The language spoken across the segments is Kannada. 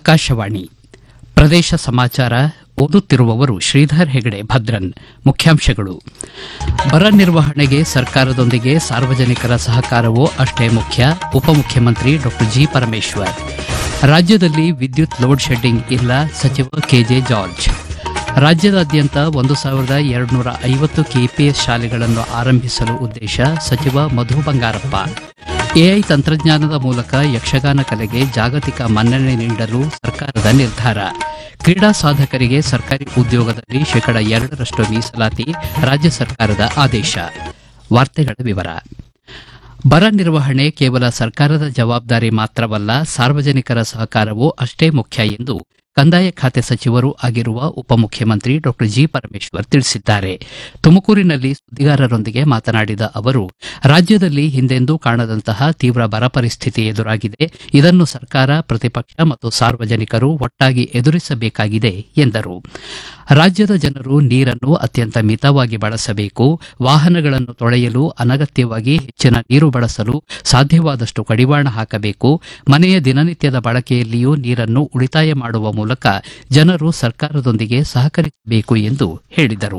ಆಕಾಶವಾಣಿ ಪ್ರದೇಶ ಸಮಾಚಾರ ಓದುತ್ತಿರುವವರು ಶ್ರೀಧರ್ ಹೆಗಡೆ ಭದ್ರನ್ ಮುಖ್ಯಾಂಶಗಳು ಬರ ನಿರ್ವಹಣೆಗೆ ಸರ್ಕಾರದೊಂದಿಗೆ ಸಾರ್ವಜನಿಕರ ಸಹಕಾರವೂ ಅಷ್ಟೇ ಮುಖ್ಯ ಉಪಮುಖ್ಯಮಂತ್ರಿ ಡಾ ಜಿ ಪರಮೇಶ್ವರ್ ರಾಜ್ಯದಲ್ಲಿ ವಿದ್ಯುತ್ ಲೋಡ್ ಶೆಡ್ಡಿಂಗ್ ಇಲ್ಲ ಸಚಿವ ಕೆಜೆ ಜಾರ್ಜ್ ರಾಜ್ಯದಾದ್ಯಂತ ಒಂದು ಸಾವಿರದ ಎರಡುನೂರ ಐವತ್ತು ಕೆಪಿಎಸ್ ಶಾಲೆಗಳನ್ನು ಆರಂಭಿಸಲು ಉದ್ದೇಶ ಸಚಿವ ಮಧು ಬಂಗಾರಪ್ಪ ಎಐ ತಂತ್ರಜ್ಞಾನದ ಮೂಲಕ ಯಕ್ಷಗಾನ ಕಲೆಗೆ ಜಾಗತಿಕ ಮನ್ನಣೆ ನೀಡಲು ಸರ್ಕಾರದ ನಿರ್ಧಾರ ಕ್ರೀಡಾ ಸಾಧಕರಿಗೆ ಸರ್ಕಾರಿ ಉದ್ಯೋಗದಲ್ಲಿ ಶೇಕಡ ಎರಡರಷ್ಟು ಮೀಸಲಾತಿ ರಾಜ್ಯ ಸರ್ಕಾರದ ಆದೇಶ ವಾರ್ತೆಗಳ ವಿವರ ಬರ ನಿರ್ವಹಣೆ ಕೇವಲ ಸರ್ಕಾರದ ಜವಾಬ್ದಾರಿ ಮಾತ್ರವಲ್ಲ ಸಾರ್ವಜನಿಕರ ಸಹಕಾರವೂ ಅಷ್ಟೇ ಮುಖ್ಯ ಎಂದು ಕಂದಾಯ ಖಾತೆ ಸಚಿವರೂ ಆಗಿರುವ ಉಪಮುಖ್ಯಮಂತ್ರಿ ಡಾ ಜಿ ಪರಮೇಶ್ವರ್ ತಿಳಿಸಿದ್ದಾರೆ ತುಮಕೂರಿನಲ್ಲಿ ಸುದ್ದಿಗಾರರೊಂದಿಗೆ ಮಾತನಾಡಿದ ಅವರು ರಾಜ್ಯದಲ್ಲಿ ಹಿಂದೆಂದೂ ಕಾಣದಂತಹ ತೀವ್ರ ಬರ ಪರಿಸ್ಥಿತಿ ಎದುರಾಗಿದೆ ಇದನ್ನು ಸರ್ಕಾರ ಪ್ರತಿಪಕ್ಷ ಮತ್ತು ಸಾರ್ವಜನಿಕರು ಒಟ್ಟಾಗಿ ಎದುರಿಸಬೇಕಾಗಿದೆ ಎಂದರು ರಾಜ್ಯದ ಜನರು ನೀರನ್ನು ಅತ್ಯಂತ ಮಿತವಾಗಿ ಬಳಸಬೇಕು ವಾಹನಗಳನ್ನು ತೊಳೆಯಲು ಅನಗತ್ಯವಾಗಿ ಹೆಚ್ಚಿನ ನೀರು ಬಳಸಲು ಸಾಧ್ಯವಾದಷ್ಟು ಕಡಿವಾಣ ಹಾಕಬೇಕು ಮನೆಯ ದಿನನಿತ್ಯದ ಬಳಕೆಯಲ್ಲಿಯೂ ನೀರನ್ನು ಉಳಿತಾಯ ಮಾಡುವ ಮೂಲಕ ಜನರು ಸರ್ಕಾರದೊಂದಿಗೆ ಸಹಕರಿಸಬೇಕು ಎಂದು ಹೇಳಿದರು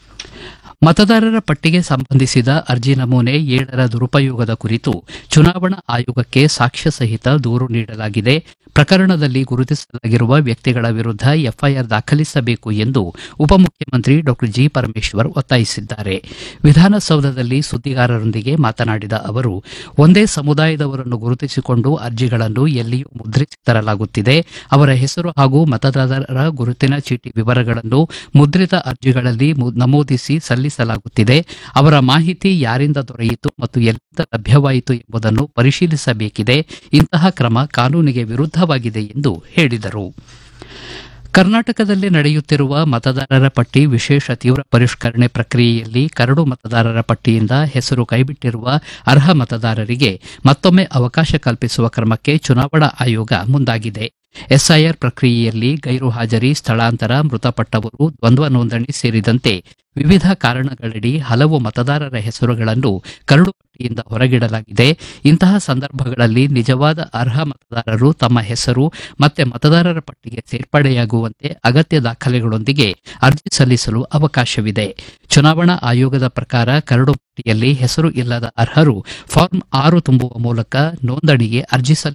ಮತದಾರರ ಪಟ್ಟಿಗೆ ಸಂಬಂಧಿಸಿದ ಅರ್ಜಿ ನಮೂನೆ ಏಳರ ದುರುಪಯೋಗದ ಕುರಿತು ಚುನಾವಣಾ ಆಯೋಗಕ್ಕೆ ಸಾಕ್ಷ್ಯ ಸಹಿತ ದೂರು ನೀಡಲಾಗಿದೆ ಪ್ರಕರಣದಲ್ಲಿ ಗುರುತಿಸಲಾಗಿರುವ ವ್ಯಕ್ತಿಗಳ ವಿರುದ್ಧ ಎಫ್ಐಆರ್ ದಾಖಲಿಸಬೇಕು ಎಂದು ಉಪಮುಖ್ಯಮಂತ್ರಿ ಡಾ ಜಿ ಪರಮೇಶ್ವರ್ ಒತ್ತಾಯಿಸಿದ್ದಾರೆ ವಿಧಾನಸೌಧದಲ್ಲಿ ಸುದ್ದಿಗಾರರೊಂದಿಗೆ ಮಾತನಾಡಿದ ಅವರು ಒಂದೇ ಸಮುದಾಯದವರನ್ನು ಗುರುತಿಸಿಕೊಂಡು ಅರ್ಜಿಗಳನ್ನು ಎಲ್ಲಿಯೂ ಮುದ್ರಿಸಿ ತರಲಾಗುತ್ತಿದೆ ಅವರ ಹೆಸರು ಹಾಗೂ ಮತದಾರರ ಗುರುತಿನ ಚೀಟಿ ವಿವರಗಳನ್ನು ಮುದ್ರಿತ ಅರ್ಜಿಗಳಲ್ಲಿ ಮು- ನಮೂದಿಸಿ ಸಲ್ಲಿಸಲಾಗುತ್ತಿದೆ ಅವರ ಮಾಹಿತಿ ಯಾರಿಂದ ದೊರೆಯಿತು ಮತ್ತು ಎಲ್ಲಿಂದ ಲಭ್ಯವಾಯಿತು ಎಂಬುದನ್ನು ಪರಿಶೀಲಿಸಬೇಕಿದೆ ಇಂತಹ ಕ್ರಮ ಕಾನೂನಿಗೆ ವಿರುದ್ಧವಾಗಿದೆ ಎಂದು ಹೇಳಿದರು ಕರ್ನಾಟಕದಲ್ಲಿ ನಡೆಯುತ್ತಿರುವ ಮತದಾರರ ಪಟ್ಟಿ ವಿಶೇಷ ತೀವ್ರ ಪರಿಷ್ಕರಣೆ ಪ್ರಕ್ರಿಯೆಯಲ್ಲಿ ಕರಡು ಮತದಾರರ ಪಟ್ಟಿಯಿಂದ ಹೆಸರು ಕೈಬಿಟ್ಟಿರುವ ಅರ್ಹ ಮತದಾರರಿಗೆ ಮತ್ತೊಮ್ಮೆ ಅವಕಾಶ ಕಲ್ಪಿಸುವ ಕ್ರಮಕ್ಕೆ ಚುನಾವಣಾ ಆಯೋಗ ಮುಂದಾಗಿದೆ ಎಸ್ಐಆರ್ ಪ್ರಕ್ರಿಯೆಯಲ್ಲಿ ಗೈರು ಹಾಜರಿ ಸ್ಥಳಾಂತರ ಮೃತಪಟ್ಟವರು ದ್ವಂದ್ವ ನೋಂದಣಿ ಸೇರಿದಂತೆ ವಿವಿಧ ಕಾರಣಗಳಡಿ ಹಲವು ಮತದಾರರ ಹೆಸರುಗಳನ್ನು ಕರಡು ಪಟ್ಟಿಯಿಂದ ಹೊರಗಿಡಲಾಗಿದೆ ಇಂತಹ ಸಂದರ್ಭಗಳಲ್ಲಿ ನಿಜವಾದ ಅರ್ಹ ಮತದಾರರು ತಮ್ಮ ಹೆಸರು ಮತ್ತೆ ಮತದಾರರ ಪಟ್ಟಿಗೆ ಸೇರ್ಪಡೆಯಾಗುವಂತೆ ಅಗತ್ಯ ದಾಖಲೆಗಳೊಂದಿಗೆ ಅರ್ಜಿ ಸಲ್ಲಿಸಲು ಅವಕಾಶವಿದೆ ಚುನಾವಣಾ ಆಯೋಗದ ಪ್ರಕಾರ ಕರಡು ಪಟ್ಟಿಯಲ್ಲಿ ಹೆಸರು ಇಲ್ಲದ ಅರ್ಹರು ಫಾರ್ಮ್ ಆರು ತುಂಬುವ ಮೂಲಕ ನೋಂದಣಿಗೆ ಅರ್ಜಿ ಸಲ್ಲಿಸಬಹುದು